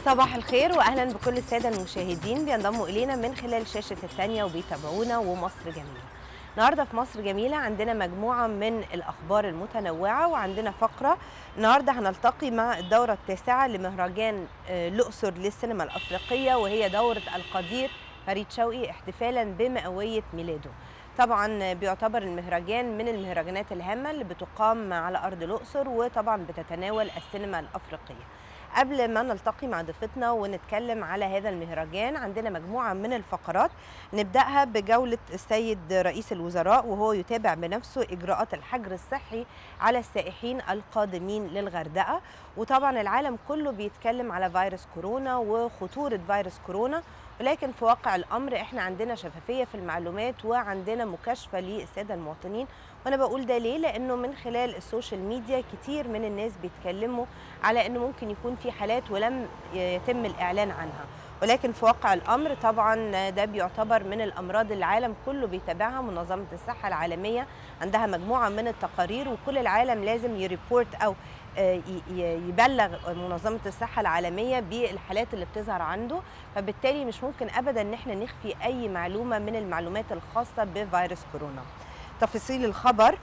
صباح الخير واهلا بكل الساده المشاهدين بينضموا الينا من خلال شاشه الثانيه وبيتابعونا ومصر جميله. النهارده في مصر جميله عندنا مجموعه من الاخبار المتنوعه وعندنا فقره النهارده هنلتقي مع الدوره التاسعه لمهرجان آه، الاقصر للسينما الافريقيه وهي دوره القدير فريد شوقي احتفالا بمئويه ميلاده. طبعا بيعتبر المهرجان من المهرجانات الهامه اللي بتقام على ارض الاقصر وطبعا بتتناول السينما الافريقيه. قبل ما نلتقي مع ضيفتنا ونتكلم على هذا المهرجان عندنا مجموعة من الفقرات نبدأها بجولة السيد رئيس الوزراء وهو يتابع بنفسه إجراءات الحجر الصحي على السائحين القادمين للغردقة وطبعا العالم كله بيتكلم على فيروس كورونا وخطورة فيروس كورونا ولكن في واقع الامر احنا عندنا شفافيه في المعلومات وعندنا مكاشفه للساده المواطنين وانا بقول ده ليه لانه من خلال السوشيال ميديا كتير من الناس بيتكلموا على انه ممكن يكون في حالات ولم يتم الاعلان عنها ولكن في واقع الامر طبعا ده بيعتبر من الامراض اللي العالم كله بيتابعها منظمه الصحه العالميه عندها مجموعه من التقارير وكل العالم لازم يريبورت او آه، ي- ي- يبلغ منظمه الصحه العالميه بالحالات اللي بتظهر عنده فبالتالي مش ممكن ابدا ان احنا نخفي اي معلومه من المعلومات الخاصه بفيروس كورونا تفاصيل الخبر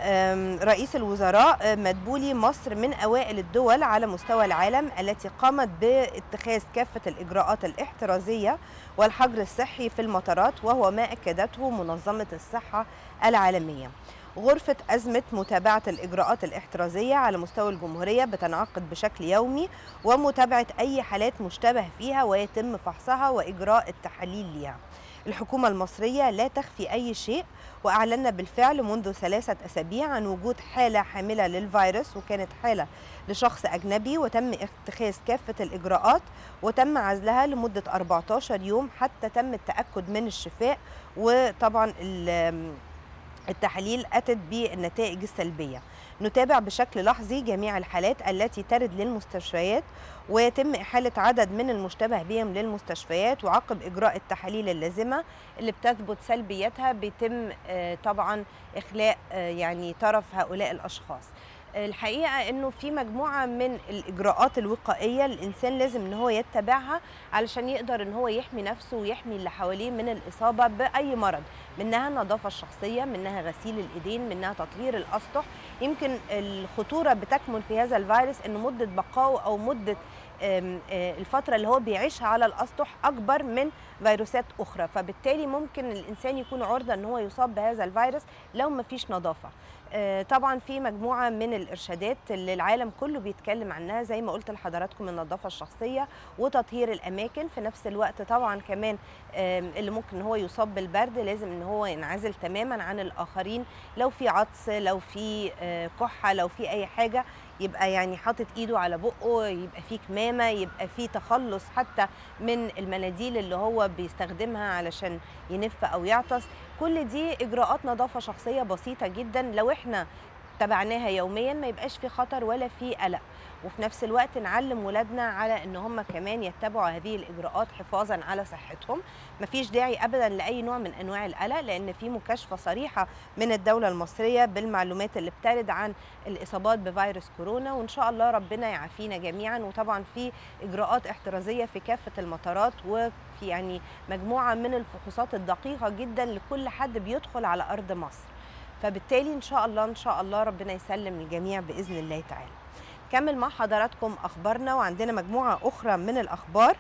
أم، رئيس الوزراء أه، مدبولي مصر من اوائل الدول على مستوى العالم التي قامت باتخاذ كافه الاجراءات الاحترازيه والحجر الصحي في المطارات وهو ما اكدته منظمه الصحه العالميه غرفة أزمة متابعة الإجراءات الاحترازية على مستوى الجمهورية بتنعقد بشكل يومي ومتابعة أي حالات مشتبه فيها ويتم فحصها وإجراء التحاليل ليها الحكومة المصرية لا تخفي أي شيء وأعلنا بالفعل منذ ثلاثة أسابيع عن وجود حالة حاملة للفيروس وكانت حالة لشخص أجنبي وتم اتخاذ كافة الإجراءات وتم عزلها لمدة 14 يوم حتى تم التأكد من الشفاء وطبعا ال- التحاليل أتت بالنتائج السلبية نتابع بشكل لحظي جميع الحالات التي ترد للمستشفيات ويتم إحالة عدد من المشتبه بهم للمستشفيات وعقب إجراء التحاليل اللازمة اللي بتثبت سلبيتها بيتم آه، طبعا إخلاء آه، يعني طرف هؤلاء الأشخاص الحقيقه انه في مجموعه من الاجراءات الوقائيه الانسان لازم ان هو يتبعها علشان يقدر ان هو يحمي نفسه ويحمي اللي حواليه من الاصابه باي مرض منها النظافه الشخصيه منها غسيل الايدين منها تطهير الاسطح يمكن الخطوره بتكمن في هذا الفيروس ان مده بقائه او مده آم، آه، الفتره اللي هو بيعيشها على الاسطح اكبر من فيروسات اخرى فبالتالي ممكن الانسان يكون عرضه ان هو يصاب بهذا الفيروس لو ما فيش نظافه آه، طبعا في مجموعه من الارشادات اللي العالم كله بيتكلم عنها زي ما قلت لحضراتكم النظافه الشخصيه وتطهير الاماكن في نفس الوقت طبعا كمان آم، اللي ممكن ان هو يصاب بالبرد لازم ان هو ينعزل تماما عن الاخرين لو في عطس لو في آه، كحه لو في اي حاجه يبقى يعني حاطط ايده على بقه يبقى في كمامه يبقى في تخلص حتى من المناديل اللي هو بيستخدمها علشان ينف او يعطس كل دي اجراءات نظافه شخصيه بسيطه جدا لو احنا تبعناها يوميا ما يبقاش في خطر ولا في قلق وفي نفس الوقت نعلم ولادنا على ان هم كمان يتبعوا هذه الاجراءات حفاظا على صحتهم مفيش داعي ابدا لاي نوع من انواع القلق لان في مكاشفه صريحه من الدوله المصريه بالمعلومات اللي بترد عن الاصابات بفيروس كورونا وان شاء الله ربنا يعافينا جميعا وطبعا في اجراءات احترازيه في كافه المطارات وفي يعني مجموعه من الفحوصات الدقيقه جدا لكل حد بيدخل على ارض مصر فبالتالي ان شاء الله ان شاء الله ربنا يسلم الجميع باذن الله تعالى كمل مع حضراتكم اخبارنا وعندنا مجموعه اخرى من الاخبار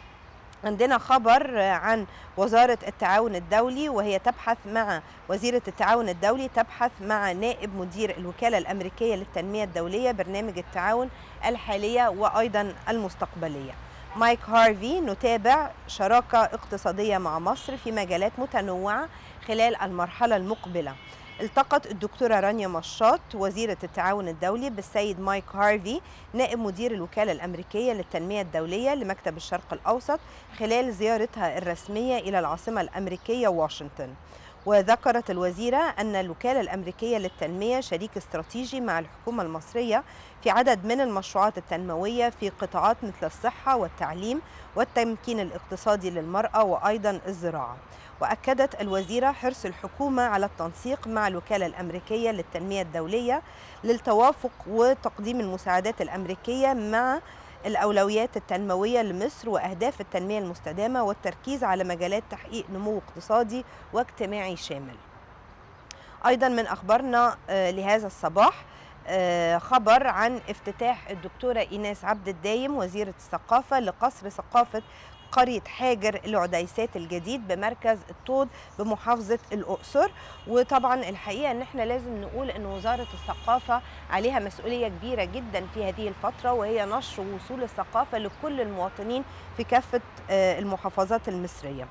عندنا خبر عن وزارة التعاون الدولي وهي تبحث مع وزيرة التعاون الدولي تبحث مع نائب مدير الوكالة الأمريكية للتنمية الدولية برنامج التعاون الحالية وأيضا المستقبلية مايك هارفي نتابع شراكة اقتصادية مع مصر في مجالات متنوعة خلال المرحلة المقبلة التقت الدكتورة رانيا مشاط وزيرة التعاون الدولي بالسيد مايك هارفي نائب مدير الوكالة الأمريكية للتنمية الدولية لمكتب الشرق الأوسط خلال زيارتها الرسمية إلى العاصمة الأمريكية واشنطن وذكرت الوزيرة أن الوكالة الأمريكية للتنمية شريك استراتيجي مع الحكومة المصرية في عدد من المشروعات التنموية في قطاعات مثل الصحة والتعليم والتمكين الاقتصادي للمرأة وأيضا الزراعة وأكدت الوزيرة حرص الحكومة على التنسيق مع الوكالة الأمريكية للتنمية الدولية للتوافق وتقديم المساعدات الأمريكية مع الأولويات التنموية لمصر وأهداف التنمية المستدامة والتركيز على مجالات تحقيق نمو اقتصادي واجتماعي شامل أيضا من أخبارنا لهذا الصباح خبر عن افتتاح الدكتورة إيناس عبد الدايم وزيرة الثقافة لقصر ثقافة قرية حاجر العديسات الجديد بمركز الطود بمحافظة الأقصر وطبعا الحقيقة ان احنا لازم نقول ان وزارة الثقافة عليها مسؤولية كبيرة جدا في هذه الفترة وهي نشر ووصول الثقافة لكل المواطنين في كافة المحافظات المصرية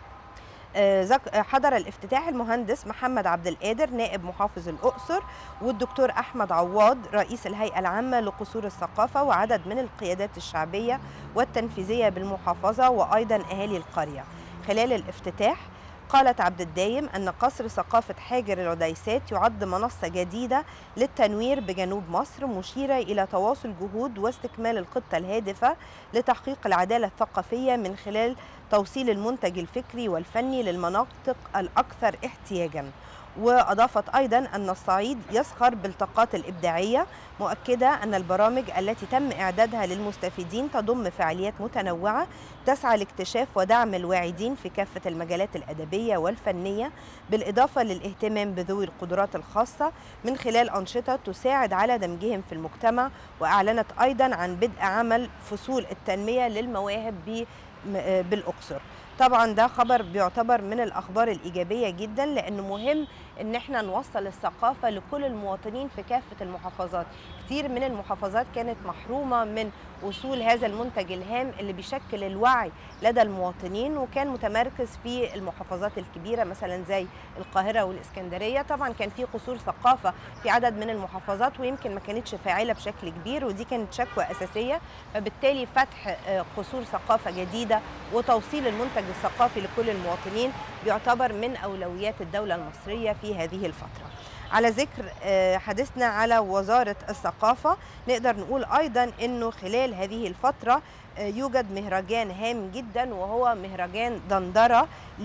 حضر الافتتاح المهندس محمد عبد القادر نائب محافظ الأقصر والدكتور أحمد عواض رئيس الهيئة العامة لقصور الثقافة وعدد من القيادات الشعبية والتنفيذية بالمحافظة وأيضا أهالي القرية خلال الافتتاح قالت عبد الدايم أن قصر ثقافة حاجر العديسات يعد منصة جديدة للتنوير بجنوب مصر مشيرة إلى تواصل جهود واستكمال الخطة الهادفة لتحقيق العدالة الثقافية من خلال توصيل المنتج الفكري والفني للمناطق الأكثر احتياجاً وأضافت أيضا أن الصعيد يسخر بالطاقات الإبداعية مؤكدة أن البرامج التي تم إعدادها للمستفيدين تضم فعاليات متنوعة تسعى لاكتشاف ودعم الواعدين في كافة المجالات الأدبية والفنية بالإضافة للاهتمام بذوي القدرات الخاصة من خلال أنشطة تساعد على دمجهم في المجتمع وأعلنت أيضا عن بدء عمل فصول التنمية للمواهب بالأقصر طبعا ده خبر بيعتبر من الاخبار الايجابيه جدا لانه مهم ان احنا نوصل الثقافه لكل المواطنين في كافه المحافظات كتير من المحافظات كانت محرومه من وصول هذا المنتج الهام اللي بيشكل الوعي لدى المواطنين وكان متمركز في المحافظات الكبيره مثلا زي القاهره والاسكندريه طبعا كان في قصور ثقافه في عدد من المحافظات ويمكن ما كانتش فاعله بشكل كبير ودي كانت شكوى اساسيه فبالتالي فتح قصور ثقافه جديده وتوصيل المنتج الثقافي لكل المواطنين بيعتبر من اولويات الدوله المصريه في هذه الفتره على ذكر حديثنا على وزارة الثقافة نقدر نقول أيضا أنه خلال هذه الفترة يوجد مهرجان هام جدا وهو مهرجان دندرة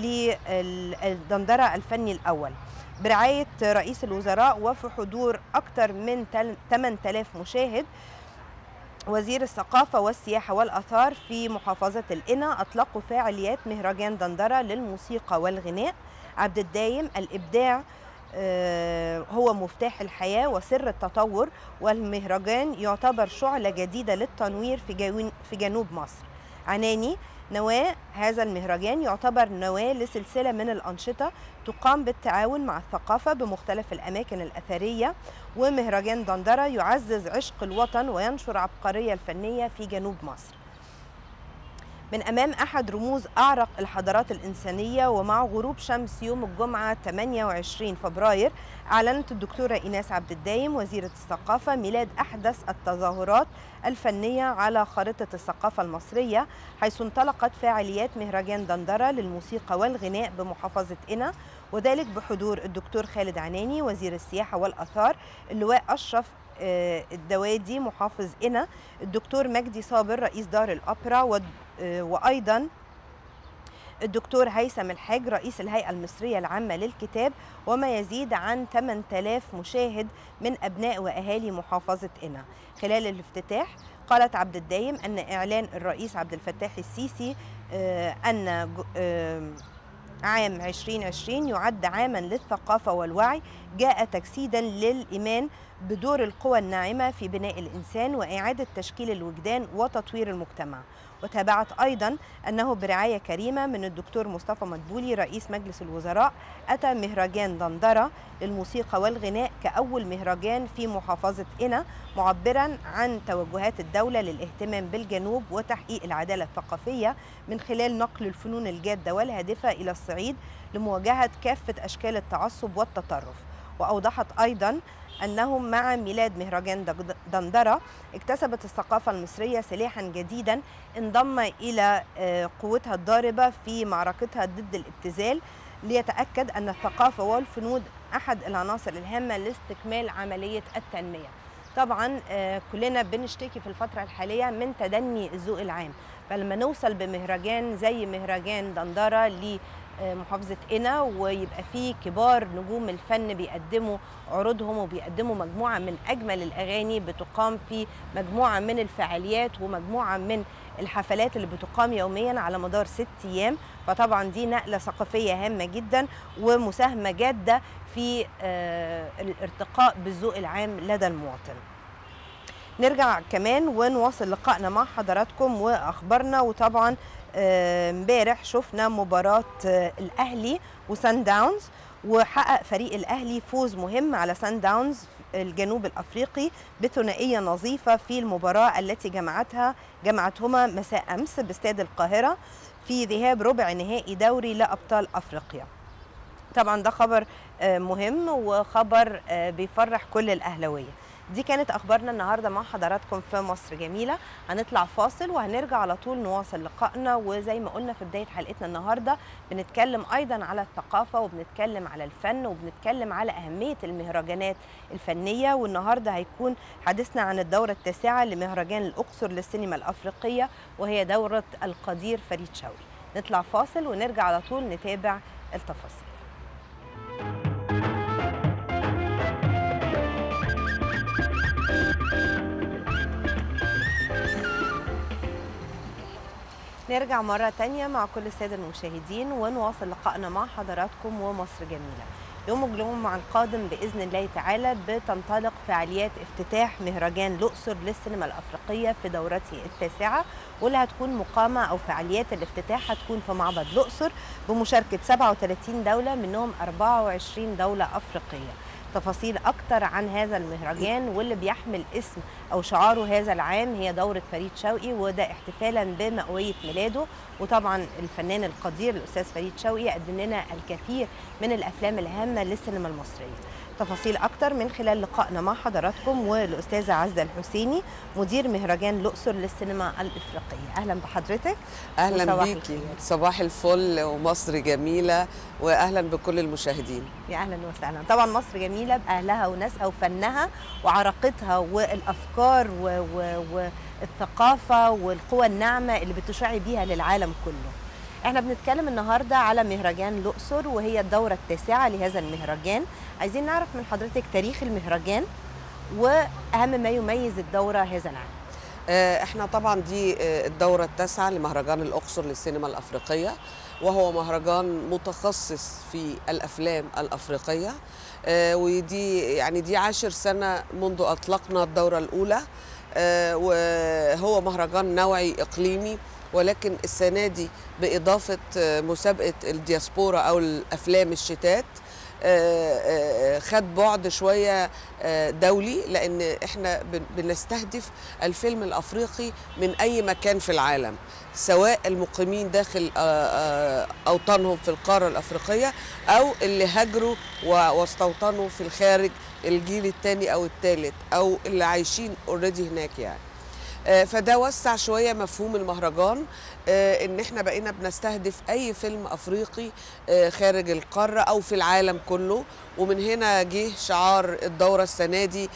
للدندرة الفني الأول برعاية رئيس الوزراء وفي حضور أكثر من 8000 مشاهد وزير الثقافة والسياحة والأثار في محافظة القنا أطلقوا فعاليات مهرجان دندرة للموسيقى والغناء عبد الدايم الإبداع هو مفتاح الحياة وسر التطور والمهرجان يعتبر شعلة جديدة للتنوير في, في جنوب مصر عناني نواة هذا المهرجان يعتبر نواة لسلسلة من الأنشطة تقام بالتعاون مع الثقافة بمختلف الأماكن الأثرية ومهرجان دندرة يعزز عشق الوطن وينشر عبقرية الفنية في جنوب مصر من أمام أحد رموز أعرق الحضارات الإنسانية ومع غروب شمس يوم الجمعة 28 فبراير أعلنت الدكتورة إيناس عبد الدايم وزيرة الثقافة ميلاد أحدث التظاهرات الفنية على خارطة الثقافة المصرية حيث انطلقت فعاليات مهرجان دندرة للموسيقى والغناء بمحافظة قنا وذلك بحضور الدكتور خالد عناني وزير السياحة والأثار اللواء أشرف الدوادي محافظ قنا الدكتور مجدي صابر رئيس دار الأوبرا وأيضا الدكتور هيثم الحاج رئيس الهيئة المصرية العامة للكتاب وما يزيد عن 8000 مشاهد من أبناء وأهالي محافظة قنا خلال الافتتاح قالت عبد الدايم أن إعلان الرئيس عبد الفتاح السيسي أن عام 2020 يعد عاما للثقافة والوعي جاء تجسيدا للإيمان بدور القوى الناعمة في بناء الإنسان وإعادة تشكيل الوجدان وتطوير المجتمع وتابعت أيضا أنه برعاية كريمة من الدكتور مصطفى مدبولي رئيس مجلس الوزراء أتى مهرجان دندرة للموسيقى والغناء كأول مهرجان في محافظة قنا معبرا عن توجهات الدولة للاهتمام بالجنوب وتحقيق العدالة الثقافية من خلال نقل الفنون الجادة والهادفة إلى الصعيد لمواجهة كافة أشكال التعصب والتطرف وأوضحت أيضا أنهم مع ميلاد مهرجان دندرة اكتسبت الثقافة المصرية سلاحا جديدا انضم إلى قوتها الضاربة في معركتها ضد الابتذال ليتأكد أن الثقافة والفنون أحد العناصر الهامة لاستكمال عملية التنمية طبعا كلنا بنشتكي في الفترة الحالية من تدني الذوق العام فلما نوصل بمهرجان زي مهرجان دندرة آه، محافظه قنا ويبقى فيه كبار نجوم الفن بيقدموا عروضهم وبيقدموا مجموعه من اجمل الاغاني بتقام في مجموعه من الفعاليات ومجموعه من الحفلات اللي بتقام يوميا على مدار ست ايام فطبعا دي نقله ثقافيه هامه جدا ومساهمه جاده في آه، الارتقاء بالذوق العام لدى المواطن نرجع كمان ونواصل لقائنا مع حضراتكم واخبارنا وطبعا آه، امبارح شفنا مباراه آه، الاهلي وسان داونز وحقق فريق الاهلي فوز مهم على سان داونز الجنوب الافريقي بثنائيه نظيفه في المباراه التي جمعتها جمعتهما مساء امس باستاد القاهره في ذهاب ربع نهائي دوري لابطال افريقيا. طبعا ده خبر آه، مهم وخبر آه، بيفرح كل الاهلاويه. دي كانت اخبارنا النهارده مع حضراتكم في مصر جميله هنطلع فاصل وهنرجع على طول نواصل لقائنا وزي ما قلنا في بدايه حلقتنا النهارده بنتكلم ايضا على الثقافه وبنتكلم على الفن وبنتكلم على اهميه المهرجانات الفنيه والنهارده هيكون حديثنا عن الدوره التاسعه لمهرجان الاقصر للسينما الافريقيه وهي دوره القدير فريد شوقي نطلع فاصل ونرجع على طول نتابع التفاصيل نرجع مرة تانية مع كل السادة المشاهدين ونواصل لقائنا مع حضراتكم ومصر جميلة يوم الجمعة القادم بإذن الله تعالى بتنطلق فعاليات افتتاح مهرجان الأقصر للسينما الأفريقية في دورته التاسعة واللي هتكون مقامة أو فعاليات الافتتاح هتكون في معبد الأقصر بمشاركة 37 دولة منهم 24 دولة أفريقية تفاصيل أكتر عن هذا المهرجان واللي بيحمل اسم أو شعاره هذا العام هي دورة فريد شوقي وده احتفالا بمئوية ميلاده وطبعا الفنان القدير الأستاذ فريد شوقي قدم لنا الكثير من الأفلام الهامة للسينما المصرية تفاصيل أكتر من خلال لقائنا مع حضراتكم والأستاذة عزة الحسيني مدير مهرجان الأقصر للسينما الإفريقية أهلا بحضرتك اهلا وصباح بيكي الخير. صباح الفل ومصر جميله واهلا بكل المشاهدين يا اهلا وسهلا طبعا مصر جميله باهلها وناسها وفنها وعراقتها والافكار و... و... والثقافه والقوى الناعمه اللي بتشع بيها للعالم كله احنا بنتكلم النهارده على مهرجان الاقصر وهي الدوره التاسعه لهذا المهرجان عايزين نعرف من حضرتك تاريخ المهرجان واهم ما يميز الدوره هذا العام آه، احنا طبعا دي آه، الدوره التاسعه لمهرجان الاقصر للسينما الافريقيه وهو مهرجان متخصص في الافلام الافريقيه آه، ودي يعني دي عاشر سنه منذ اطلقنا الدوره الاولى آه، وهو مهرجان نوعي اقليمي ولكن السنه دي باضافه آه، مسابقه الدياسبورا او الافلام الشتات آه، آه، خد بعد شويه آه، دولي لان احنا بن- بنستهدف الفيلم الافريقي من اي مكان في العالم سواء المقيمين داخل آه، آه، اوطانهم في القاره الافريقيه او اللي هاجروا و- واستوطنوا في الخارج الجيل الثاني او الثالث او اللي عايشين اوريدي هناك يعني آه، فده وسع شويه مفهوم المهرجان آه، ان احنا بقينا بنستهدف اي فيلم افريقي آه، خارج القاره او في العالم كله ومن هنا جه شعار الدوره السنه دي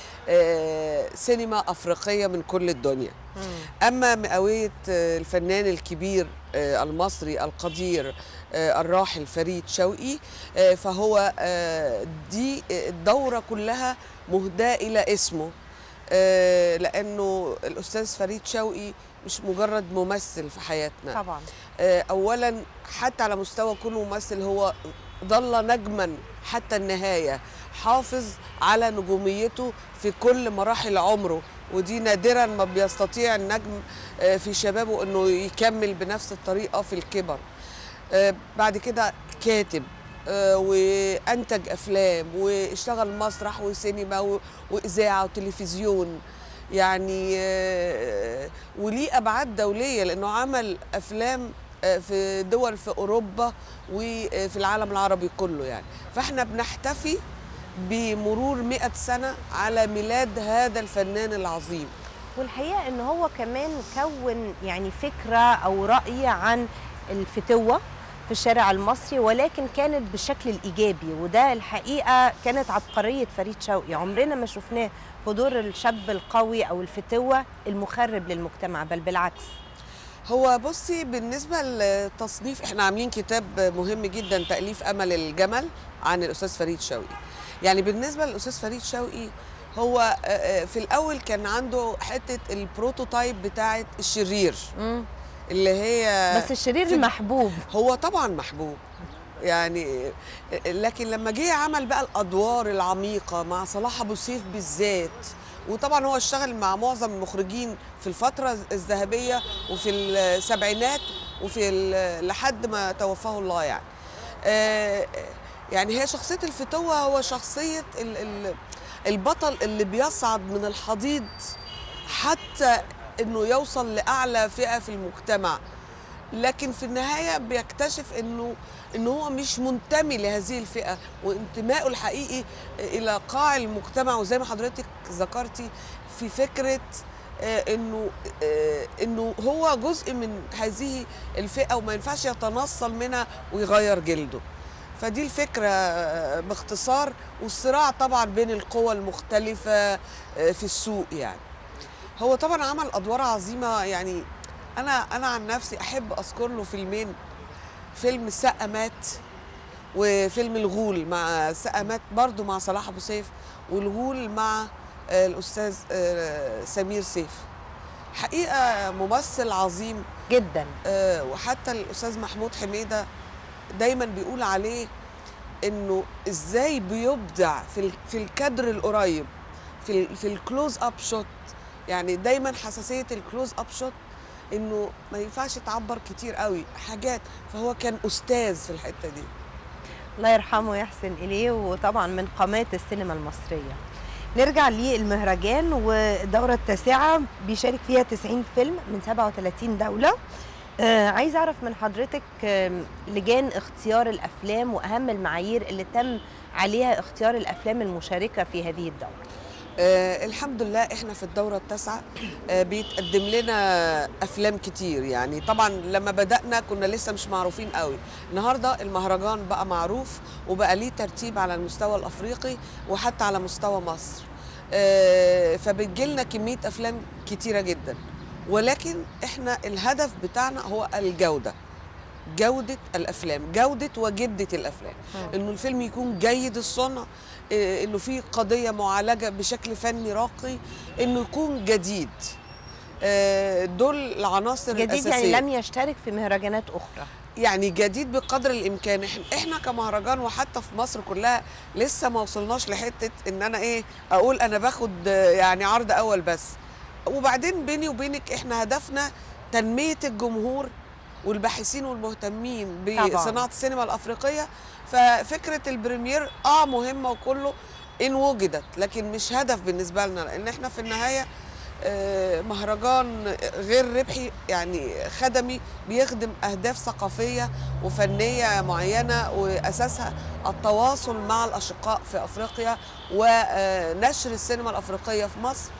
آه، سينما افريقيه من كل الدنيا اما مئويه آه، الفنان الكبير آه، المصري القدير آه، الراحل فريد شوقي آه، فهو آه، دي الدوره كلها مهداه الى اسمه آه، لانه الاستاذ فريد شوقي مش مجرد ممثل في حياتنا طبعا آه، اولا حتى على مستوى كل ممثل هو ظل نجما حتى النهايه حافظ على نجوميته في كل مراحل عمره ودي نادرا ما بيستطيع النجم آه، في شبابه انه يكمل بنفس الطريقه في الكبر آه، بعد كده كاتب آه، وانتج افلام واشتغل مسرح وسينما و- واذاعه وتلفزيون يعني آه، وليه ابعاد دوليه لانه عمل افلام آه، في دول في اوروبا وفي العالم العربي كله يعني فاحنا بنحتفي بمرور 100 سنه على ميلاد هذا الفنان العظيم والحقيقه ان هو كمان كون يعني فكره او راي عن الفتوه في الشارع المصري ولكن كانت بالشكل الايجابي وده الحقيقه كانت عبقريه فريد شوقي عمرنا ما شفناه في دور الشاب القوي او الفتوه المخرب للمجتمع بل بالعكس هو بصي بالنسبة للتصنيف احنا عاملين كتاب مهم جدا تأليف أمل الجمل عن الأستاذ فريد شوقي يعني بالنسبة للأستاذ فريد شوقي هو آه، آه، في الأول كان عنده حتة البروتوتايب بتاعة الشرير مم. اللي هي بس الشرير في- محبوب هو طبعا محبوب يعني لكن لما جه عمل بقى الادوار العميقه مع صلاح ابو سيف بالذات وطبعا هو اشتغل مع معظم المخرجين في الفتره الذهبيه وفي السبعينات وفي ال- لحد ما توفاه الله يعني آه، يعني هي شخصيه الفتوه هو شخصيه ال- ال- البطل اللي بيصعد من الحضيض حتى انه يوصل لاعلى فئه في المجتمع لكن في النهايه بيكتشف انه ان هو مش منتمي لهذه الفئه وانتمائه الحقيقي الى قاع المجتمع وزي ما حضرتك ذكرتي في فكره آه، انه آه، انه هو جزء من هذه الفئه وما ينفعش يتنصل منها ويغير جلده فدي الفكره آه، باختصار والصراع طبعا بين القوى المختلفه آه، في السوق يعني هو طبعا عمل ادوار عظيمه يعني انا انا عن نفسي احب اذكر له فيلمين فيلم السقا مات وفيلم الغول مع السقا مات برضه مع صلاح ابو سيف والغول مع آه، الاستاذ آه، سمير سيف حقيقه ممثل عظيم جدا آه، وحتى الاستاذ محمود حميده دايما بيقول عليه انه ازاي بيبدع في ال- في الكادر القريب في ال- في الكلوز اب شوت يعني دايما حساسيه الكلوز اب شوت انه ما ينفعش تعبر كتير قوي حاجات فهو كان استاذ في الحته دي الله يرحمه ويحسن إليه وطبعا من قامات السينما المصرية نرجع للمهرجان والدورة التاسعة بيشارك فيها 90 فيلم من 37 دولة آه عايز أعرف من حضرتك آم، لجان اختيار الأفلام وأهم المعايير اللي تم عليها اختيار الأفلام المشاركة في هذه الدورة آه الحمد لله احنا في الدورة التاسعة آه بيتقدم لنا افلام كتير يعني طبعا لما بدأنا كنا لسه مش معروفين قوي النهاردة المهرجان بقى معروف وبقى ليه ترتيب على المستوى الافريقي وحتى على مستوى مصر آه فبتجيلنا كمية افلام كتيرة جدا ولكن احنا الهدف بتاعنا هو الجودة جودة الافلام جودة وجدة الافلام انه الفيلم يكون جيد الصنع إيه، انه في قضيه معالجه بشكل فني راقي انه يكون جديد آه، دول العناصر جديد الاساسيه يعني لم يشترك في مهرجانات أخرى يعني جديد بقدر الامكان احنا احنا كمهرجان وحتى في مصر كلها لسه ما وصلناش لحته ان انا ايه اقول انا باخد آه، يعني عرض اول بس وبعدين بيني وبينك احنا هدفنا تنميه الجمهور والباحثين والمهتمين طبعاً. بصناعه السينما الافريقيه ففكره البريمير اه مهمه وكله ان وجدت لكن مش هدف بالنسبه لنا لان احنا في النهايه آه، مهرجان غير ربحي يعني خدمي بيخدم اهداف ثقافيه وفنيه معينه واساسها التواصل مع الاشقاء في افريقيا ونشر السينما الافريقيه في مصر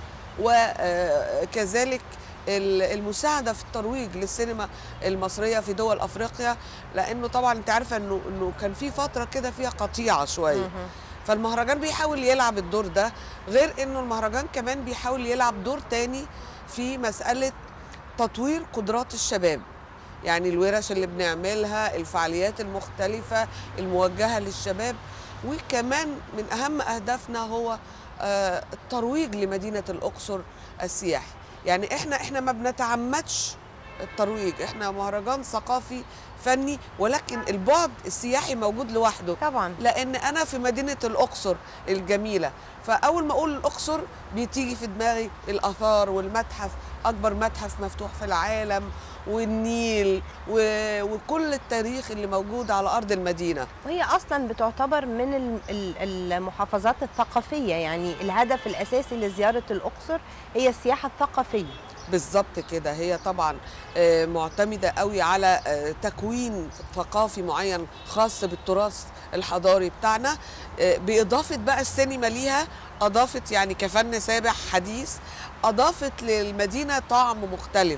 وكذلك المساعده في الترويج للسينما المصريه في دول افريقيا لانه طبعا انت عارفه انه انه كان في فتره كده فيها قطيعه شويه مهم. فالمهرجان بيحاول يلعب الدور ده غير انه المهرجان كمان بيحاول يلعب دور تاني في مسألة تطوير قدرات الشباب يعني الورش اللي بنعملها الفعاليات المختلفة الموجهة للشباب وكمان من أهم أهدافنا هو آه، الترويج لمدينة الأقصر السياحي يعني احنا احنا ما بنتعمدش الترويج احنا مهرجان ثقافي فني ولكن البعد السياحي موجود لوحده طبعا لان انا في مدينه الاقصر الجميله فاول ما اقول الاقصر بتيجي في دماغي الاثار والمتحف اكبر متحف مفتوح في العالم والنيل و... وكل التاريخ اللي موجود على ارض المدينه وهي اصلا بتعتبر من ال- ال- المحافظات الثقافيه يعني الهدف الاساسي لزياره الاقصر هي السياحه الثقافيه بالظبط كده هي طبعا آه، معتمده قوي على آه، تكوين ثقافي معين خاص بالتراث الحضاري بتاعنا آه، باضافه بقى السينما ليها اضافت يعني كفن سابع حديث اضافت للمدينه طعم مختلف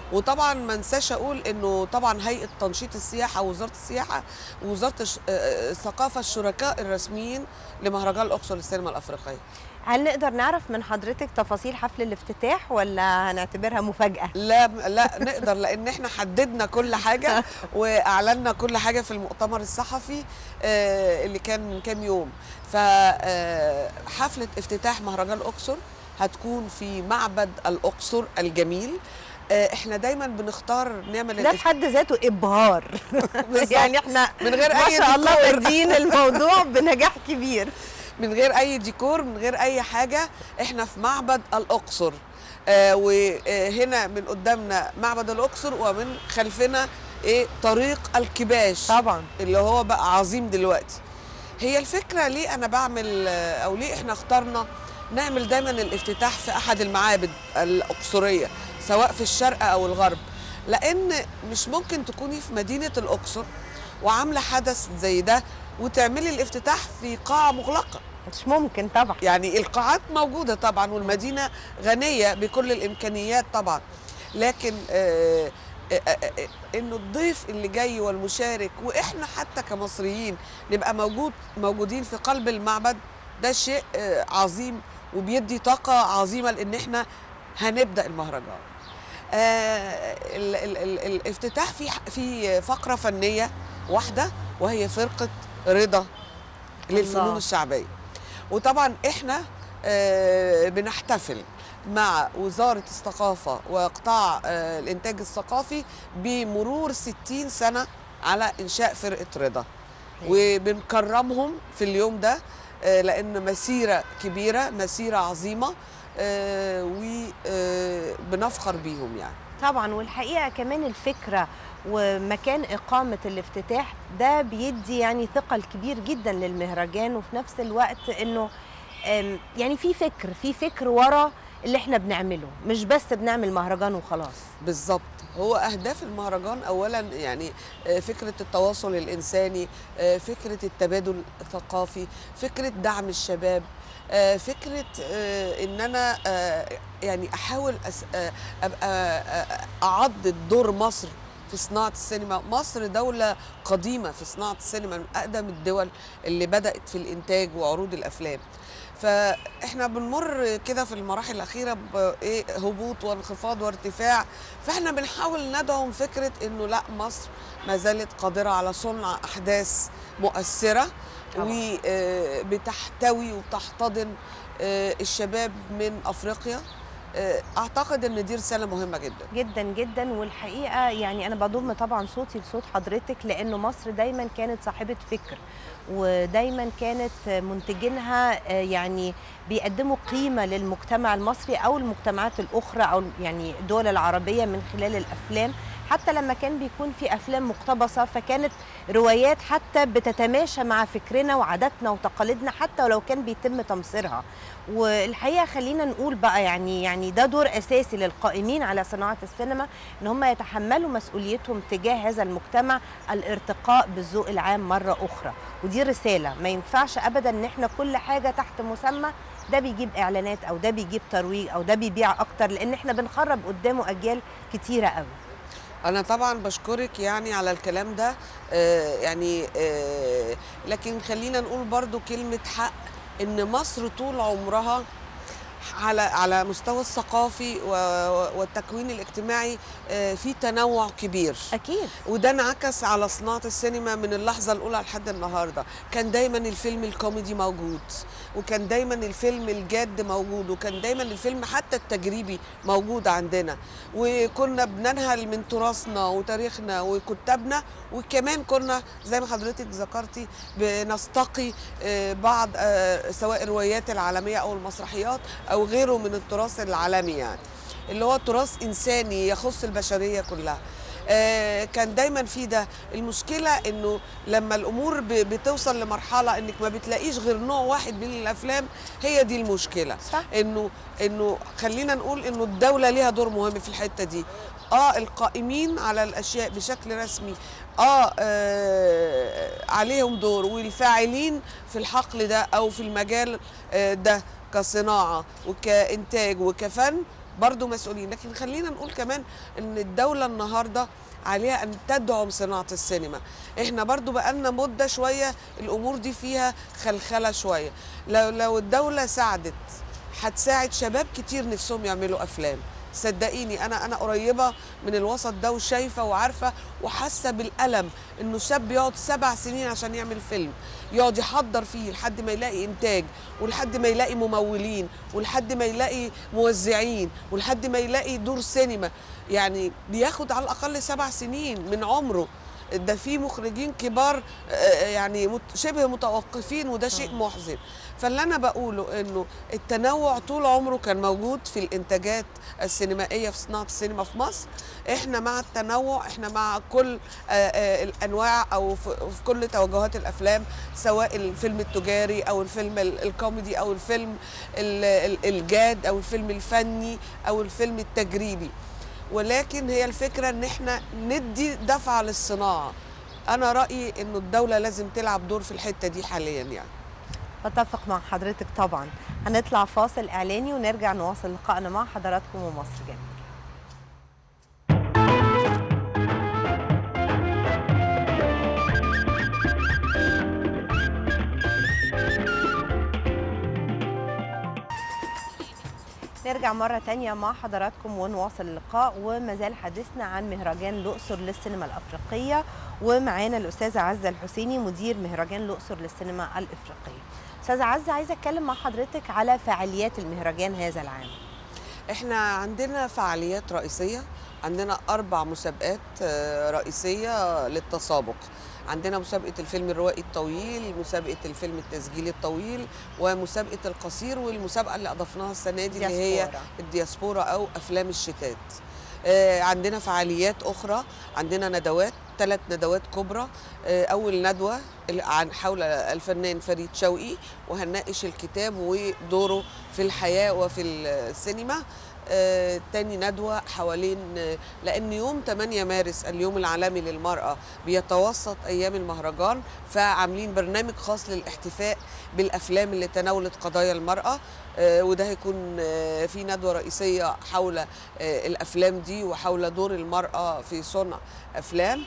وطبعا ما انساش اقول انه طبعا هيئه تنشيط السياحه ووزاره السياحه ووزاره الش- آه، آه، الثقافه الشركاء الرسميين لمهرجان الاقصر للسينما الافريقيه هل نقدر نعرف من حضرتك تفاصيل حفل الافتتاح ولا هنعتبرها مفاجاه لا لا نقدر لان احنا حددنا كل حاجه واعلنا كل حاجه في المؤتمر الصحفي آه، اللي كان من كام يوم فحفله افتتاح مهرجان الاقصر هتكون في معبد الاقصر الجميل آه، احنا دايما بنختار نعمل ده في حد ذاته ابهار بالظبط. يعني احنا من غير ما اي شاء الله ديكور. بادين الموضوع بنجاح كبير من غير اي ديكور من غير اي حاجه احنا في معبد الاقصر آه وهنا من قدامنا معبد الاقصر ومن خلفنا ايه طريق الكباش طبعا اللي هو بقى عظيم دلوقتي هي الفكره ليه انا بعمل آه، او ليه احنا اخترنا نعمل دايما الافتتاح في احد المعابد الاقصريه سواء في الشرق او الغرب لان مش ممكن تكوني في مدينه الاقصر وعامله حدث زي ده وتعملي الافتتاح في قاعه مغلقه مش ممكن طبعا يعني القاعات موجوده طبعا والمدينه غنيه بكل الامكانيات طبعا لكن آه، آه، آه، آه، انه الضيف اللي جاي والمشارك واحنا حتى كمصريين نبقى موجود موجودين في قلب المعبد ده شيء آه، عظيم وبيدي طاقه عظيمه لان احنا هنبدا المهرجان آه، ال- ال- ال- الافتتاح في في فقره فنيه واحده وهي فرقه رضا للفنون الله. الشعبيه وطبعا احنا آه، بنحتفل مع وزارة الثقافة وقطاع آه، الإنتاج الثقافي بمرور 60 سنة على إنشاء فرقة رضا وبنكرمهم في اليوم ده آه، لأن مسيرة كبيرة مسيرة عظيمة وبنفخر بيهم يعني طبعا والحقيقه كمان الفكره ومكان اقامه الافتتاح ده بيدي يعني ثقل كبير جدا للمهرجان وفي نفس الوقت انه أم، يعني في فكر في فكر ورا اللي احنا بنعمله مش بس بنعمل مهرجان وخلاص بالظبط هو اهداف المهرجان اولا يعني آه، فكره التواصل الانساني آه، فكره التبادل الثقافي فكره دعم الشباب آه، فكره آه، ان انا آه، يعني احاول أس- آه، ابقى آه، اعضد دور مصر في صناعه السينما مصر دوله قديمه في صناعه السينما من اقدم الدول اللي بدات في الانتاج وعروض الافلام فاحنا بنمر كده في المراحل الاخيره بايه هبوط وانخفاض وارتفاع فاحنا بنحاول ندعم فكره انه لا مصر ما زالت قادره على صنع احداث مؤثره طبعاً. وبتحتوي وبتحتضن آه، الشباب من افريقيا آه، اعتقد ان دي رساله مهمه جدا جدا جدا والحقيقه يعني انا بضم طبعا صوتي لصوت حضرتك لانه مصر دايما كانت صاحبه فكر ودايما كانت منتجينها آه، يعني بيقدموا قيمه للمجتمع المصري او المجتمعات الاخرى او يعني الدول العربيه من خلال الافلام حتى لما كان بيكون في افلام مقتبسه فكانت روايات حتى بتتماشى مع فكرنا وعاداتنا وتقاليدنا حتى ولو كان بيتم تمصيرها والحقيقه خلينا نقول بقى يعني يعني ده دور اساسي للقائمين على صناعه السينما ان هم يتحملوا مسؤوليتهم تجاه هذا المجتمع الارتقاء بالذوق العام مره اخرى ودي رساله ما ينفعش ابدا ان احنا كل حاجه تحت مسمى ده بيجيب اعلانات او ده بيجيب ترويج او ده بيبيع اكتر لان احنا بنخرب قدامه اجيال كتيره قوي انا طبعا بشكرك يعني على الكلام ده آه، يعني آه، لكن خلينا نقول برضو كلمه حق ان مصر طول عمرها على على مستوى الثقافي و- والتكوين الاجتماعي آه، في تنوع كبير اكيد وده انعكس على صناعه السينما من اللحظه الاولى لحد النهارده كان دايما الفيلم الكوميدي موجود وكان دايما الفيلم الجاد موجود وكان دايما الفيلم حتى التجريبي موجود عندنا وكنا بننهل من تراثنا وتاريخنا وكتابنا وكمان كنا زي ما حضرتك ذكرتي بنستقي آه، بعض آه، سواء الروايات العالميه او المسرحيات او غيره من التراث العالمي يعني اللي هو تراث انساني يخص البشريه كلها آه، كان دايما في ده المشكله انه لما الامور ب- بتوصل لمرحله انك ما بتلاقيش غير نوع واحد من الافلام هي دي المشكله صح انه انه خلينا نقول انه الدوله ليها دور مهم في الحته دي اه القائمين على الاشياء بشكل رسمي اه, آه عليهم دور والفاعلين في الحقل ده او في المجال آه ده كصناعه وكانتاج وكفن برضو مسؤولين لكن خلينا نقول كمان ان الدوله النهارده عليها ان تدعم صناعه السينما احنا برضو بقالنا مده شويه الامور دي فيها خلخله شويه لو لو الدوله ساعدت هتساعد شباب كتير نفسهم يعملوا افلام صدقيني انا انا قريبه من الوسط ده وشايفه وعارفه وحاسه بالالم انه شاب يقعد سبع سنين عشان يعمل فيلم يقعد يحضر فيه لحد ما يلاقي انتاج ولحد ما يلاقي ممولين ولحد ما يلاقي موزعين ولحد ما يلاقي دور سينما يعني بياخد على الاقل سبع سنين من عمره ده في مخرجين كبار آه، يعني مت- شبه متوقفين وده شيء محزن فاللي انا بقوله انه التنوع طول عمره كان موجود في الانتاجات السينمائيه في صناعه السينما في مصر احنا مع التنوع احنا مع كل آه، آه، الانواع او في في كل توجهات الافلام سواء الفيلم التجاري او الفيلم ال- الكوميدي او الفيلم ال- ال- الجاد او الفيلم الفني او الفيلم التجريبي ولكن هي الفكره ان احنا ندي دفعه للصناعه انا رايي انه الدوله لازم تلعب دور في الحته دي حاليا يعني بتفق مع حضرتك طبعا هنطلع فاصل اعلاني ونرجع نواصل لقائنا مع حضراتكم ومصر جميل نرجع مرة تانية مع حضراتكم ونواصل اللقاء وما زال حديثنا عن مهرجان الأقصر للسينما الأفريقية ومعانا الأستاذة عزة الحسيني مدير مهرجان الأقصر للسينما الأفريقية أستاذة عزة عايزة أتكلم مع حضرتك على فعاليات المهرجان هذا العام احنا عندنا فعاليات رئيسيه عندنا اربع مسابقات آه، رئيسيه للتسابق عندنا مسابقة الفيلم الروائي الطويل مسابقة الفيلم التسجيلي الطويل ومسابقة القصير والمسابقة اللي أضفناها السنة دي اللي هي دياسبورا. الدياسبورا أو أفلام الشتات آه، عندنا فعاليات أخرى عندنا ندوات ثلاث ندوات كبرى آه، أول ندوة ال- عن حول الفنان فريد شوقي وهنناقش الكتاب ودوره في الحياة وفي السينما آه، تاني ندوة حوالين آه، لأن يوم 8 مارس اليوم العالمي للمرأة بيتوسط أيام المهرجان فعاملين برنامج خاص للاحتفاء بالأفلام اللي تناولت قضايا المرأة آه، وده هيكون آه، في ندوة رئيسية حول آه، الأفلام دي وحول دور المرأة في صنع أفلام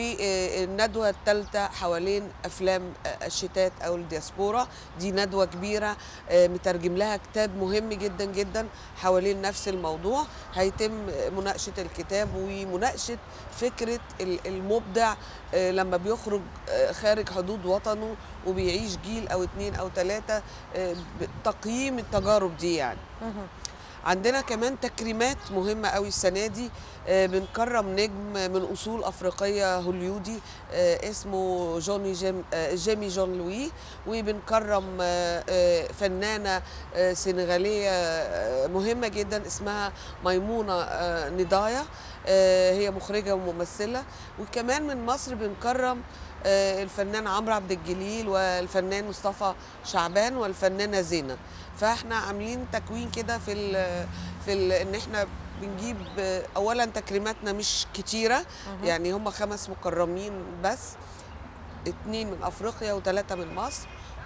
والندوة الثالثة حوالين أفلام آه، الشتات أو الدياسبورا دي ندوة كبيرة آه، مترجم لها كتاب مهم جدا جدا حوالين نفس الموضوع هيتم مناقشة الكتاب ومناقشة فكرة ال- المبدع آه، لما بيخرج آه، خارج حدود وطنه وبيعيش جيل أو اتنين أو تلاتة آه، تقييم التجارب دي يعني مهم. عندنا كمان تكريمات مهمة قوي السنة دي آه، بنكرم نجم من أصول أفريقية هوليودي آه، اسمه جوني جيم آه، جيمي جون لوي وبنكرم آه، آه، فنانة آه، سنغالية آه، مهمة جدا اسمها ميمونة آه، ندايا آه، هي مخرجة وممثلة وكمان من مصر بنكرم آه، الفنان عمرو عبد الجليل والفنان مصطفى شعبان والفنانة زينة فاحنا عاملين تكوين كده في ال في ال ان احنا بنجيب آه، اولا تكريماتنا مش كتيره مهم. يعني هم خمس مكرمين بس اتنين من افريقيا وثلاثه من مصر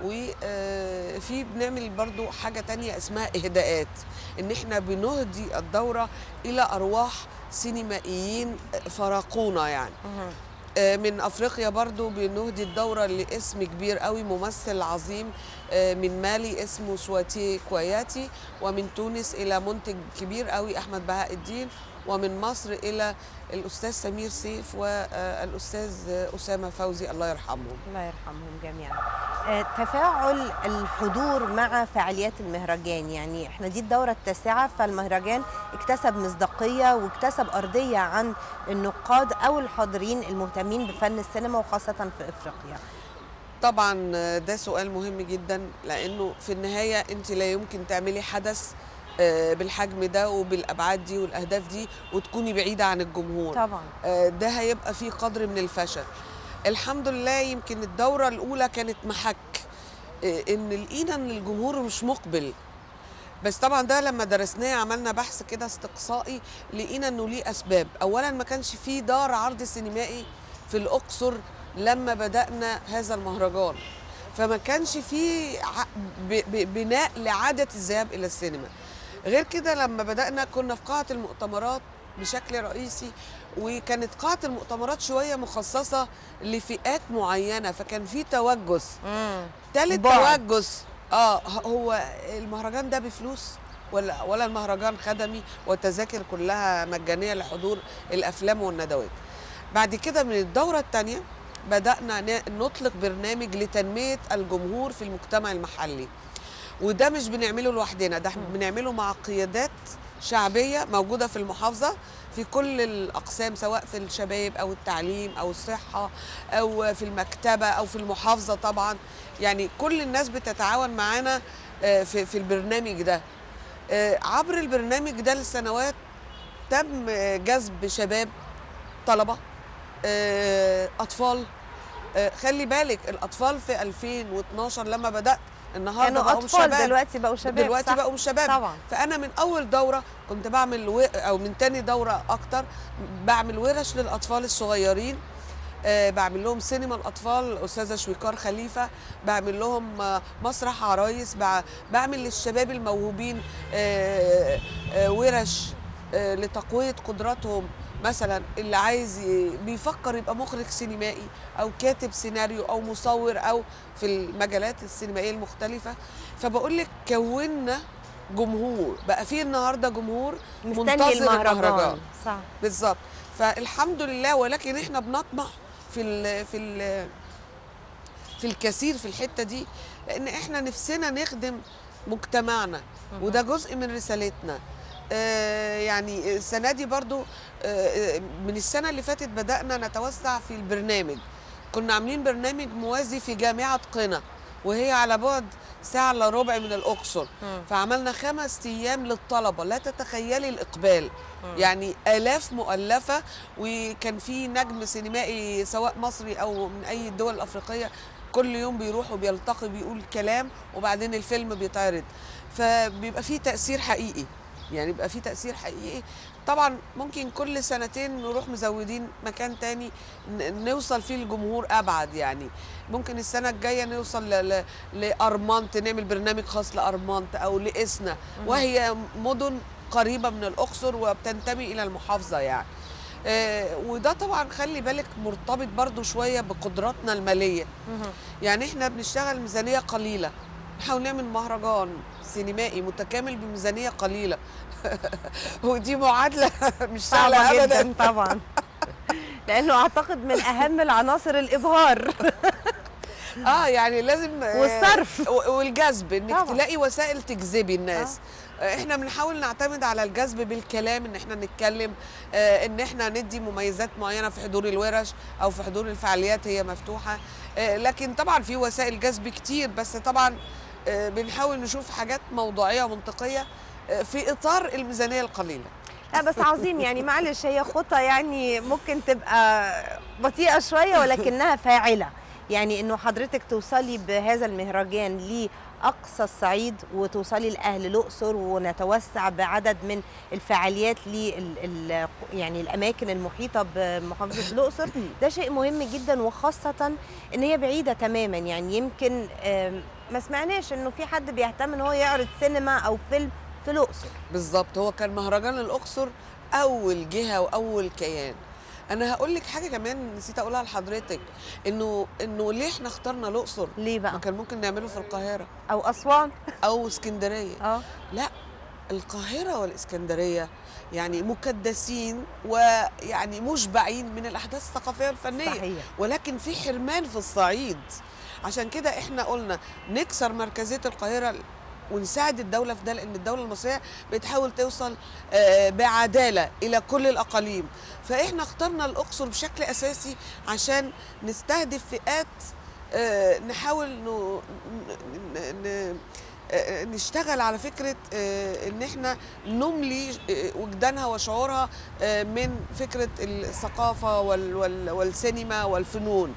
وفي بنعمل برضو حاجه تانية اسمها اهداءات ان احنا بنهدي الدوره الى ارواح سينمائيين فارقونا يعني مهم. آه، من افريقيا برضو بنهدي الدوره لاسم كبير قوي ممثل عظيم آه، من مالي اسمه سواتي كوياتي ومن تونس الى منتج كبير قوي احمد بهاء الدين ومن مصر الى الاستاذ سمير سيف والاستاذ اسامه فوزي الله يرحمهم الله يرحمهم جميعا آه، تفاعل الحضور مع فعاليات المهرجان يعني احنا دي الدورة التاسعة فالمهرجان اكتسب مصداقية واكتسب أرضية عن النقاد أو الحاضرين المهتمين بفن السينما وخاصة في إفريقيا طبعا آه، ده سؤال مهم جدا لانه في النهايه انت لا يمكن تعملي حدث آه، بالحجم ده وبالابعاد دي والاهداف دي وتكوني بعيده عن الجمهور طبعا آه، ده هيبقى فيه قدر من الفشل الحمد لله يمكن الدورة الأولى كانت محك آه، إن لقينا إن الجمهور مش مقبل بس طبعا ده لما درسناه عملنا بحث كده استقصائي لقينا إنه ليه أسباب أولا ما كانش فيه دار عرض سينمائي في الأقصر لما بدأنا هذا المهرجان فما كانش فيه ع- ب- ب- بناء لعادة الذهاب إلى السينما غير كده لما بدانا كنا في قاعه المؤتمرات بشكل رئيسي وكانت قاعه المؤتمرات شويه مخصصه لفئات معينه فكان في توجس مم. تالت بعد. توجس اه هو المهرجان ده بفلوس ولا ولا المهرجان خدمي والتذاكر كلها مجانيه لحضور الافلام والندوات بعد كده من الدوره الثانيه بدانا ن- نطلق برنامج لتنميه الجمهور في المجتمع المحلي وده مش بنعمله لوحدنا ده إحنا بنعمله مع قيادات شعبيه موجوده في المحافظه في كل الاقسام سواء في الشباب او التعليم او الصحه او في المكتبه او في المحافظه طبعا يعني كل الناس بتتعاون معانا آه، في في البرنامج ده آه، عبر البرنامج ده لسنوات تم آه، جذب شباب طلبه آه، اطفال آه، خلي بالك الاطفال في 2012 لما بدات النهارده كانوا بقوا اطفال شباب دلوقتي بقوا شباب دلوقتي صح؟ بقوا شباب طبعا فانا من اول دوره كنت بعمل و... او من تاني دوره اكتر بعمل ورش للاطفال الصغيرين آه بعمل لهم سينما الاطفال استاذه شويكار خليفه بعمل لهم آه مسرح عرايس بع... بعمل للشباب الموهوبين آه آه ورش آه لتقويه قدراتهم مثلا اللي عايز ي- بيفكر يبقى مخرج سينمائي او كاتب سيناريو او مصور او في المجالات السينمائيه المختلفه فبقول لك كونا جمهور بقى في النهارده جمهور مستني منتظر المهرجان المهرجان. صح بالظبط فالحمد لله ولكن احنا بنطمح في ال في ال في الكثير في الحته دي لان احنا نفسنا نخدم مجتمعنا مهم. وده جزء من رسالتنا آه، يعني السنه دي برضو آه، من السنه اللي فاتت بدانا نتوسع في البرنامج كنا عاملين برنامج موازي في جامعه قنا وهي على بعد ساعه الا ربع من الاقصر مم. فعملنا خمس ايام للطلبه لا تتخيلي الاقبال مم. يعني الاف مؤلفه وكان في نجم سينمائي سواء مصري او من اي الدول الافريقيه كل يوم بيروح وبيلتقي بيقول كلام وبعدين الفيلم بيتعرض فبيبقى فيه تاثير حقيقي يعني بيبقى فيه تاثير حقيقي طبعا ممكن كل سنتين نروح مزودين مكان تاني ن- نوصل فيه لجمهور ابعد يعني ممكن السنه الجايه نوصل ل- ل- لارمنت نعمل برنامج خاص لارمنت او لاسنا وهي مدن قريبه من الاقصر وبتنتمي الى المحافظه يعني آه، وده طبعا خلي بالك مرتبط برضو شويه بقدراتنا الماليه مهم. يعني احنا بنشتغل ميزانيه قليله نحاول نعمل مهرجان سينمائي متكامل بميزانيه قليله ودي معادله مش سهله صعبة ابدا جدا طبعا لانه اعتقد من اهم العناصر الابهار اه يعني لازم آه، والصرف. و- والجذب انك طبعا. تلاقي وسائل تجذبي الناس آه. احنا بنحاول نعتمد على الجذب بالكلام ان احنا نتكلم آه ان احنا ندي مميزات معينه في حضور الورش او في حضور الفعاليات هي مفتوحه آه لكن طبعا في وسائل جذب كتير بس طبعا آه بنحاول نشوف حاجات موضوعيه ومنطقيه آه في اطار الميزانيه القليله لا بس عظيم يعني معلش هي خطة يعني ممكن تبقى بطيئة شوية ولكنها فاعلة يعني انه حضرتك توصلي بهذا المهرجان لأقصى الصعيد وتوصلي لأهل الأقصر ونتوسع بعدد من الفعاليات لل ال- يعني الأماكن المحيطة بمحافظة الأقصر ده شيء مهم جدا وخاصة ان هي بعيدة تماما يعني يمكن آم، ما سمعناش انه في حد بيهتم ان هو يعرض سينما او فيلم في الأقصر بالظبط هو كان مهرجان الاقصر اول جهه واول كيان انا هقول لك حاجه كمان نسيت اقولها لحضرتك انه انه ليه احنا اخترنا الاقصر ليه ما بقى كان ممكن نعمله في القاهره او أسوان او اسكندريه اه لا القاهره والاسكندريه يعني مكدسين ويعني مشبعين من الاحداث الثقافيه والفنيه صحيح ولكن في حرمان في الصعيد عشان كده احنا قلنا نكسر مركزيه القاهره ونساعد الدولة في ده لأن الدولة المصرية بتحاول توصل آه، بعدالة إلى كل الأقاليم فإحنا اخترنا الأقصر بشكل أساسي عشان نستهدف فئات آه، نحاول ن- ن- ن- آه، نشتغل على فكرة آه، إن إحنا نملي آه، وجدانها وشعورها آه، من فكرة الثقافة وال- وال- والسينما والفنون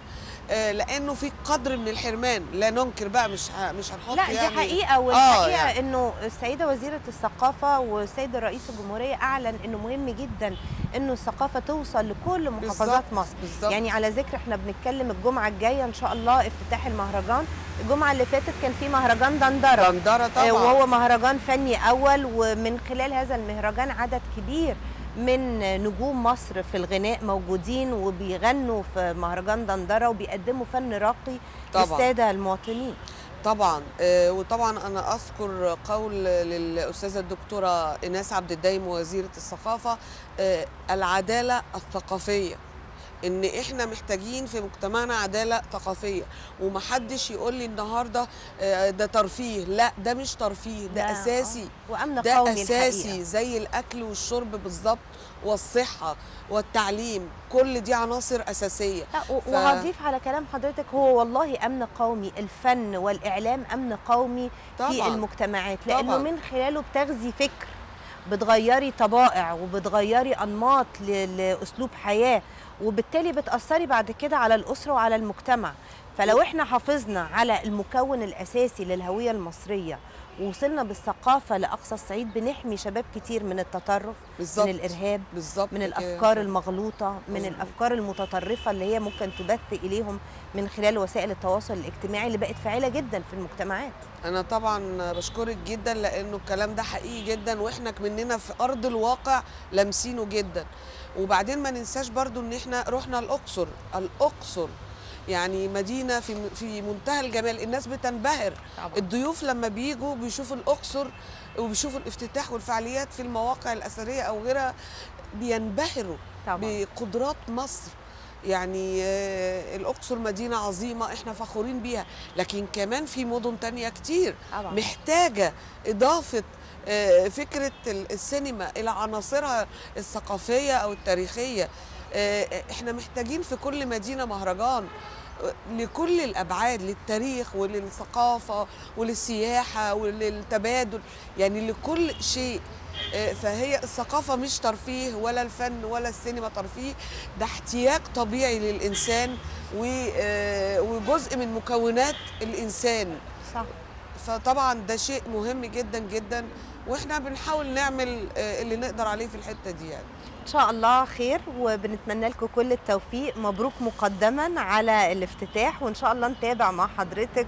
آه، لانه في قدر من الحرمان لا ننكر بقى مش ه- مش هنحط لا دي يعني حقيقه والحقيقه يعني. انه السيده وزيره الثقافه والسيد رئيس الجمهوريه اعلن انه مهم جدا انه الثقافه توصل لكل محافظات بالظبط، مصر بالظبط يعني على ذكر احنا بنتكلم الجمعه الجايه ان شاء الله افتتاح المهرجان الجمعه اللي فاتت كان في مهرجان دندره دندره آه، طبعا وهو مهرجان فني اول ومن خلال هذا المهرجان عدد كبير من نجوم مصر في الغناء موجودين وبيغنوا في مهرجان دندره وبيقدموا فن راقي طبعا للساده المواطنين طبعا آه، وطبعا انا اذكر قول للاستاذه الدكتوره ايناس عبد الدايم وزيره الثقافه آه، العداله الثقافيه ان احنا محتاجين في مجتمعنا عداله ثقافيه ومحدش يقول لي النهارده آه، ده ترفيه لا ده مش ترفيه ده, ده- اساسي آه، وامن ده قومي اساسي الحقيقة. زي الاكل والشرب بالظبط والصحه والتعليم كل دي عناصر اساسيه لا و- ف- وهضيف على كلام حضرتك هو والله امن قومي الفن والاعلام امن قومي في طبعاً. المجتمعات لانه طبعاً. من خلاله بتغذي فكر بتغيري طبائع وبتغيري انماط ل- لاسلوب حياه وبالتالي بتاثري بعد كده على الاسره وعلى المجتمع فلو احنا حافظنا على المكون الاساسي للهويه المصريه ووصلنا بالثقافه لاقصى الصعيد بنحمي شباب كتير من التطرف بالظبط من الارهاب بالظبط من كده. الافكار المغلوطه من مظبوط. الافكار المتطرفه اللي هي ممكن تبث اليهم من خلال وسائل التواصل الاجتماعي اللي بقت فاعله جدا في المجتمعات انا طبعا بشكرك جدا لانه الكلام ده حقيقي جدا واحنا مننا في ارض الواقع لامسينه جدا وبعدين ما ننساش برضو ان احنا رحنا الاقصر الاقصر يعني مدينه في في منتهى الجمال الناس بتنبهر الضيوف لما بيجوا بيشوفوا الاقصر وبيشوفوا الافتتاح والفعاليات في المواقع الاثريه او غيرها بينبهروا طبعا بقدرات مصر يعني آه، الأقصر مدينة عظيمة احنا فخورين بيها لكن كمان في مدن تانية كتير طبعا محتاجة إضافة آه، فكرة ال- السينما إلى عناصرها الثقافية أو التاريخية آه، احنا محتاجين في كل مدينة مهرجان آه، لكل الأبعاد للتاريخ وللثقافة وللسياحة وللتبادل يعني لكل شيء آه، فهي الثقافة مش ترفيه ولا الفن ولا السينما ترفيه ده احتياج طبيعي للإنسان و- آه، وجزء من مكونات الإنسان صح فطبعا ده شيء مهم جدا جدا واحنا بنحاول نعمل آه، اللي نقدر عليه في الحتة دي يعني ان شاء الله خير وبنتمنى لكم كل التوفيق مبروك مقدما على الافتتاح وان شاء الله نتابع مع حضرتك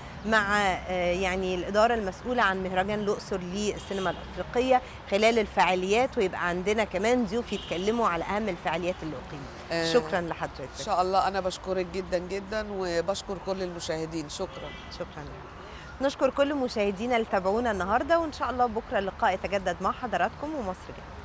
ومع آه، يعني الاداره المسؤوله عن مهرجان الاقصر للسينما الافريقيه خلال الفعاليات ويبقى عندنا كمان ضيوف يتكلموا على اهم الفعاليات اللي اقيمت آه، شكرا لحضرتك ان شاء الله انا بشكرك جدا جدا وبشكر كل المشاهدين شكرا شكرا نشكر كل مشاهدينا اللي تابعونا النهارده وان شاء الله بكره اللقاء يتجدد مع حضراتكم ومصر جميله